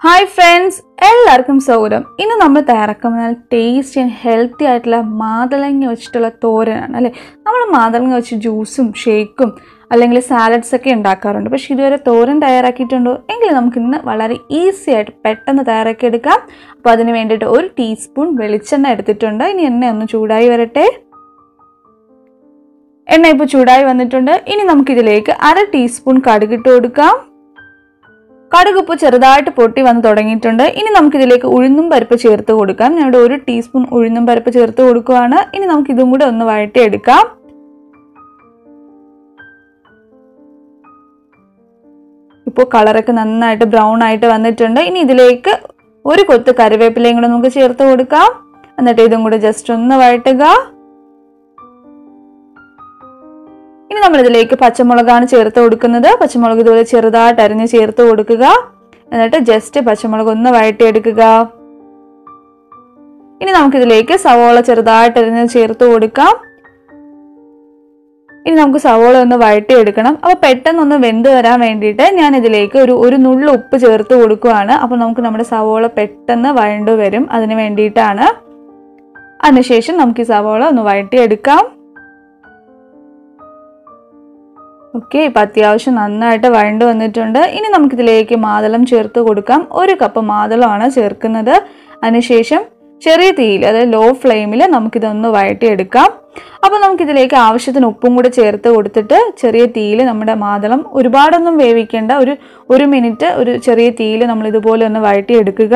hi friends എല്ലാവർക്കും സ്വാഗതം ഇന്ന് നമ്മൾ തയ്യാറാക്കുന്ന ടേസ്റ്റി ആൻഡ് ഹെൽത്തി ആയിട്ടുള്ള മാതളങ്ങ വെച്ചിട്ടുള്ള തോരനാണ് അല്ലേ നമ്മൾ മാതളങ്ങ വെച്ച് ജ്യൂസും ഷേക്കും അല്ലെങ്കിൽ സാലഡ്സ് ഒക്കെ ഉണ്ടാക്കാറുണ്ട് പക്ഷെ ഇതുവരെ തോരൻ തയ്യാറാക്കിയിട്ടുണ്ടോ എങ്കിൽ നമുക്ക് ഇന്ന് വളരെ ഈസി ആയിട്ട് പെട്ടെന്ന് തയ്യാറാക്കി എടുക്കാം അപ്പോൾ അതിന് വേണ്ടിയിട്ട് ഒരു ടീസ്പൂൺ വെളിച്ചെണ്ണ എടുത്തിട്ടുണ്ട് ഇനി എണ്ണ ഒന്ന് ചൂടായി വരട്ടെ എണ്ണ ഇപ്പോൾ ചൂടായി വന്നിട്ടുണ്ട് ഇനി നമുക്കിതിലേക്ക് അര ടീസ്പൂൺ കടുകിട്ട് കൊടുക്കാം കടുക് ഇപ്പോൾ ചെറുതായിട്ട് പൊട്ടി വന്ന് തുടങ്ങിയിട്ടുണ്ട് ഇനി നമുക്കിതിലേക്ക് ഉഴുന്നും പരിപ്പ് ചേർത്ത് കൊടുക്കാം ഞാനിവിടെ ഒരു ടീസ്പൂൺ ഉഴുന്നും പരിപ്പ് ചേർത്ത് കൊടുക്കുവാണ് ഇനി നമുക്ക് ഇതും കൂടെ ഒന്ന് വഴറ്റിയെടുക്കാം ഇപ്പോൾ കളറൊക്കെ നന്നായിട്ട് ബ്രൗൺ ആയിട്ട് വന്നിട്ടുണ്ട് ഇനി ഇതിലേക്ക് ഒരു കൊത്ത് കറിവേപ്പിലയും കൂടെ നമുക്ക് ചേർത്ത് കൊടുക്കാം എന്നിട്ട് ഇതും കൂടെ ജസ്റ്റ് ഒന്ന് വഴട്ടുക ഇനി നമ്മൾ ഇതിലേക്ക് പച്ചമുളകാണ് ചേർത്ത് കൊടുക്കുന്നത് പച്ചമുളക് ഇതുപോലെ ചെറുതായിട്ട് അരിഞ്ഞ് ചേർത്ത് കൊടുക്കുക എന്നിട്ട് ജസ്റ്റ് പച്ചമുളക് ഒന്ന് വഴറ്റിയെടുക്കുക ഇനി നമുക്കിതിലേക്ക് സവോള ചെറുതായിട്ട് അരിഞ്ഞ് ചേർത്ത് കൊടുക്കാം ഇനി നമുക്ക് സവോള ഒന്ന് വഴറ്റിയെടുക്കണം അപ്പോൾ പെട്ടെന്നൊന്ന് വെന്ത് വരാൻ വേണ്ടിയിട്ട് ഞാൻ ഇതിലേക്ക് ഒരു ഒരു നുള്ളു ഉപ്പ് ചേർത്ത് കൊടുക്കുവാണ് അപ്പോൾ നമുക്ക് നമ്മുടെ സവോള പെട്ടെന്ന് വഴണ്ടു വരും അതിന് വേണ്ടിയിട്ടാണ് അതിനുശേഷം നമുക്ക് ഈ സവോള ഒന്ന് വഴറ്റിയെടുക്കാം ഓക്കെ ഇപ്പം അത്യാവശ്യം നന്നായിട്ട് വഴണ്ട് വന്നിട്ടുണ്ട് ഇനി നമുക്കിതിലേക്ക് മാതളം ചേർത്ത് കൊടുക്കാം ഒരു കപ്പ് മാതളമാണ് ചേർക്കുന്നത് അതിനുശേഷം ചെറിയ തീയിൽ അതായത് ലോ ഫ്ലെയിമിൽ നമുക്കിതൊന്ന് വഴറ്റിയെടുക്കാം അപ്പോൾ നമുക്കിതിലേക്ക് ആവശ്യത്തിന് ഉപ്പും കൂടെ ചേർത്ത് കൊടുത്തിട്ട് ചെറിയ തീയിൽ നമ്മുടെ മാതളം ഒരുപാടൊന്നും വേവിക്കേണ്ട ഒരു ഒരു മിനിറ്റ് ഒരു ചെറിയ തീയിൽ നമ്മൾ ഇതുപോലെ ഒന്ന് വഴറ്റിയെടുക്കുക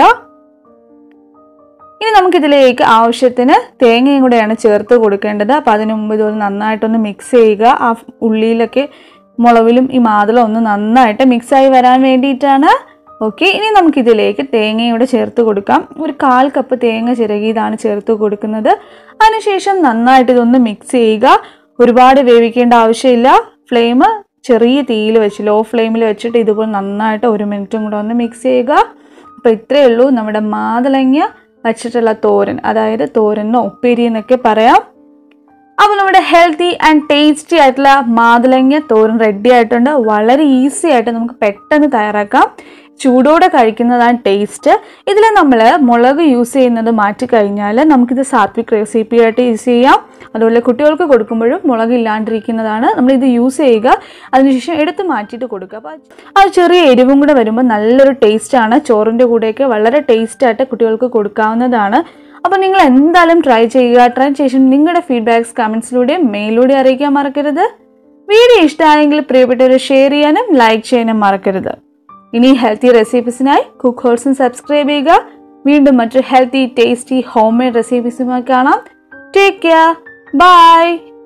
ഇനി നമുക്കിതിലേക്ക് ആവശ്യത്തിന് തേങ്ങയും കൂടെയാണ് ചേർത്ത് കൊടുക്കേണ്ടത് അപ്പോൾ അതിന് മുമ്പ് ഇതുപോലെ നന്നായിട്ടൊന്ന് മിക്സ് ചെയ്യുക ആ ഉള്ളിയിലൊക്കെ മുളവിലും ഈ മാതളം ഒന്ന് നന്നായിട്ട് മിക്സായി വരാൻ വേണ്ടിയിട്ടാണ് ഓക്കെ ഇനി നമുക്കിതിലേക്ക് തേങ്ങയും കൂടെ ചേർത്ത് കൊടുക്കാം ഒരു കാൽ കപ്പ് തേങ്ങ ചിരകിയതാണ് ചേർത്ത് കൊടുക്കുന്നത് അതിനുശേഷം നന്നായിട്ട് ഇതൊന്ന് മിക്സ് ചെയ്യുക ഒരുപാട് വേവിക്കേണ്ട ആവശ്യമില്ല ഫ്ലെയിം ചെറിയ തീയിൽ വെച്ച് ലോ ഫ്ലെയിമിൽ വെച്ചിട്ട് ഇതുപോലെ നന്നായിട്ട് ഒരു മിനിറ്റും കൂടെ ഒന്ന് മിക്സ് ചെയ്യുക അപ്പോൾ ഇത്രയേ ഉള്ളൂ നമ്മുടെ മാതളങ്ങ വച്ചിട്ടുള്ള തോരൻ അതായത് തോരനോ ഉപ്പേരി എന്നൊക്കെ പറയാം അപ്പോൾ നമ്മുടെ ഹെൽത്തി ആൻഡ് ടേസ്റ്റി ആയിട്ടുള്ള മാതളങ്ങ തോരൻ റെഡി ആയിട്ടുണ്ട് വളരെ ഈസി ആയിട്ട് നമുക്ക് പെട്ടെന്ന് തയ്യാറാക്കാം ചൂടോടെ കഴിക്കുന്നതാണ് ടേസ്റ്റ് ഇതിൽ നമ്മൾ മുളക് യൂസ് ചെയ്യുന്നത് മാറ്റിക്കഴിഞ്ഞാൽ നമുക്കിത് സാത്വിക് റെസിപ്പി ആയിട്ട് യൂസ് ചെയ്യാം അതുപോലെ കുട്ടികൾക്ക് കൊടുക്കുമ്പോഴും മുളക് ഇല്ലാണ്ടിരിക്കുന്നതാണ് നമ്മളിത് യൂസ് ചെയ്യുക അതിനുശേഷം എടുത്ത് മാറ്റിയിട്ട് കൊടുക്കുക അപ്പോൾ ആ ചെറിയ എരിവും കൂടെ വരുമ്പോൾ നല്ലൊരു ടേസ്റ്റാണ് ചോറിൻ്റെ കൂടെയൊക്കെ വളരെ ടേസ്റ്റായിട്ട് കുട്ടികൾക്ക് കൊടുക്കാവുന്നതാണ് അപ്പോൾ നിങ്ങൾ എന്തായാലും ട്രൈ ചെയ്യുക ട്രൈ ശേഷം നിങ്ങളുടെ ഫീഡ്ബാക്സ് കമൻസിലൂടെയും മെയിലൂടെ അറിയിക്കാൻ മറക്കരുത് വീഡിയോ ഇഷ്ടമായെങ്കിൽ പ്രിയപ്പെട്ടവർ ഷെയർ ചെയ്യാനും ലൈക്ക് ചെയ്യാനും മറക്കരുത് ഇനി ഹെൽത്തി റെസിപ്പീസിനായി കുക്ക് ഹോൾസും സബ്സ്ക്രൈബ് ചെയ്യുക വീണ്ടും മറ്റൊരു ഹെൽത്തി ടേസ്റ്റി ഹോം മെയ്ഡ് റെസിപ്പീസുമായി കാണാം ടേക്ക് കെയർ ബൈ